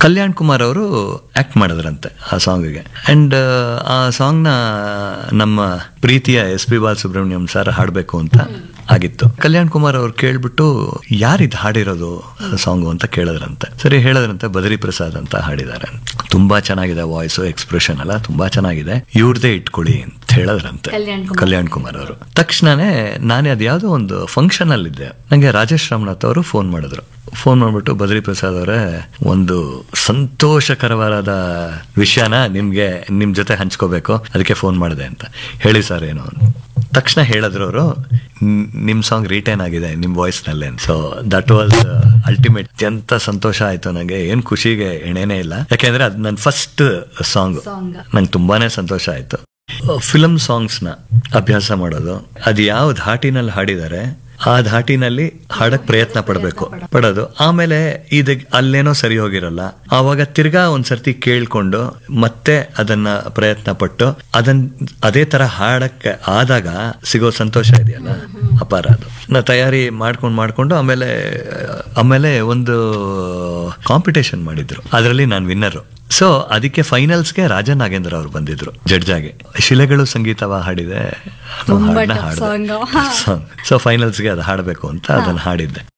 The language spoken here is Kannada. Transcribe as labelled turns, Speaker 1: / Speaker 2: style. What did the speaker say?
Speaker 1: ಕಲ್ಯಾಣ್ ಕುಮಾರ್ ಅವರು ಆಕ್ಟ್ ಮಾಡಿದ್ರಂತೆ ಆ ಸಾಂಗಿಗೆ ಅಂಡ್ ಆ ಸಾಂಗ್ನ ನಮ್ಮ ಪ್ರೀತಿಯ ಎಸ್ ಪಿ ಬಾಲಸುಬ್ರಹ್ಮಣ್ಯಂ ಸರ್ ಹಾಡಬೇಕು ಅಂತ ಆಗಿತ್ತು ಕಲ್ಯಾಣ್ ಕುಮಾರ್ ಅವ್ರು ಕೇಳ್ಬಿಟ್ಟು ಯಾರಿದ್ ಹಾಡಿರೋದು ಸಾಂಗು ಅಂತ ಕೇಳಿದ್ರಂತೆ ಸರಿ ಹೇಳಿದ್ರಂತೆ ಬದರಿ ಪ್ರಸಾದ್ ಅಂತ ಹಾಡಿದ್ದಾರೆ ತುಂಬಾ ಚೆನ್ನಾಗಿದೆ ವಾಯ್ಸ್ ಎಕ್ಸ್ಪ್ರೆಷನ್ ಎಲ್ಲ ತುಂಬಾ ಚೆನ್ನಾಗಿದೆ ಇವ್ರದೇ ಇಟ್ಕೊಳ್ಳಿ ಅಂತ ಹೇಳಿದ್ರಂತೆ
Speaker 2: ಕಲ್ಯಾಣ್ ಕುಮಾರ್.
Speaker 1: ಕಲ್ಯಾಣ್ ಕುಮಾರ್ ಅವರು ತಕ್ಷಣನೇ ನಾನೇ ಅದು ಯಾವುದೋ ಒಂದು ಫಂಕ್ಷನ್ ಅಲ್ಲಿದ್ದೆ ನಂಗೆ ರಾಜೇಶ್ ರಾಮನಾಥ್ ಅವರು ಫೋನ್ ಮಾಡಿದ್ರು ಫೋನ್ ಮಾಡ್ಬಿಟ್ಟು ಬದ್ರಿ ಪ್ರಸಾದ್ ಅವರೇ ಒಂದು ಸಂತೋಷಕರವಾದ ವಿಷಯನ ನಿಮ್ಗೆ ನಿಮ್ ಜೊತೆ ಹಂಚ್ಕೋಬೇಕು ಅದಕ್ಕೆ ಫೋನ್ ಮಾಡಿದೆ ಅಂತ ಹೇಳಿ ಸರ್ ಏನು ಅಂತ. ತಕ್ಷಣ ಹೇಳಿದ್ರು ಅವರು ನಿಮ್ ಸಾಂಗ್ ರಿಟೈನ್ ಆಗಿದೆ ನಿಮ್ ವಾಯ್ಸ್ ನಲ್ಲೇ ಸೊ ದಟ್ ವಾಸ್ ಅಲ್ಟಿಮೇಟ್ ಅತ್ಯಂತ ಸಂತೋಷ ಆಯ್ತು ನನಗೆ ಏನ್ ಖುಷಿಗೆ ಎಣೆನೇ ಇಲ್ಲ ಯಾಕೆಂದ್ರೆ ಅದು ನನ್ನ ಫಸ್ಟ್ ಸಾಂಗ್
Speaker 2: Song.
Speaker 1: ನಂಗೆ ತುಂಬಾನೇ ಸಂತೋಷ ಆಯ್ತು ಫಿಲಮ್ ಸಾಂಗ್ಸ್ನ ಅಭ್ಯಾಸ ಮಾಡೋದು ಅದು ಯಾವ ಧಾಟಿನಲ್ಲಿ ಹಾಡಿದ್ದಾರೆ ಆ ಧಾಟಿನಲ್ಲಿ ಹಾಡಕ್ ಪ್ರಯತ್ನ ಪಡಬೇಕು ಪಡೋದು ಆಮೇಲೆ ಇದು ಅಲ್ಲೇನೋ ಸರಿ ಹೋಗಿರಲ್ಲ ಆವಾಗ ತಿರ್ಗಾ ಒಂದ್ಸರ್ತಿ ಕೇಳ್ಕೊಂಡು ಮತ್ತೆ ಅದನ್ನ ಪ್ರಯತ್ನ ಪಟ್ಟು ಅದನ್ ಅದೇ ತರ ಹಾಡಕ್ಕೆ ಆದಾಗ ಸಿಗೋ ಸಂತೋಷ ಇದೆಯಲ್ಲ ಅಪಾರ ಅದು ನಾ ತಯಾರಿ ಮಾಡ್ಕೊಂಡು ಮಾಡ್ಕೊಂಡು ಆಮೇಲೆ ಆಮೇಲೆ ಒಂದು ಕಾಂಪಿಟೇಷನ್ ಮಾಡಿದ್ರು ಅದರಲ್ಲಿ ನಾನು ವಿನ್ನರು ಸೊ ಅದಕ್ಕೆ ಫೈನಲ್ಸ್ಗೆ ರಾಜನ್ ನಾಗೇಂದ್ರ ಅವರು ಬಂದಿದ್ರು ಜಡ್ಜಾಗೆ ಶಿಲೆಗಳು ಸಂಗೀತವ ಹಾಡಿದೆ
Speaker 2: ತುಂಬಾ tough song.
Speaker 1: ಸೊ ಫೈನಲ್ಸ್ಗೆ ಅದು ಹಾಡಬೇಕು ಅಂತ ಅದನ್ನ ಹಾಡಿದ್ದೆ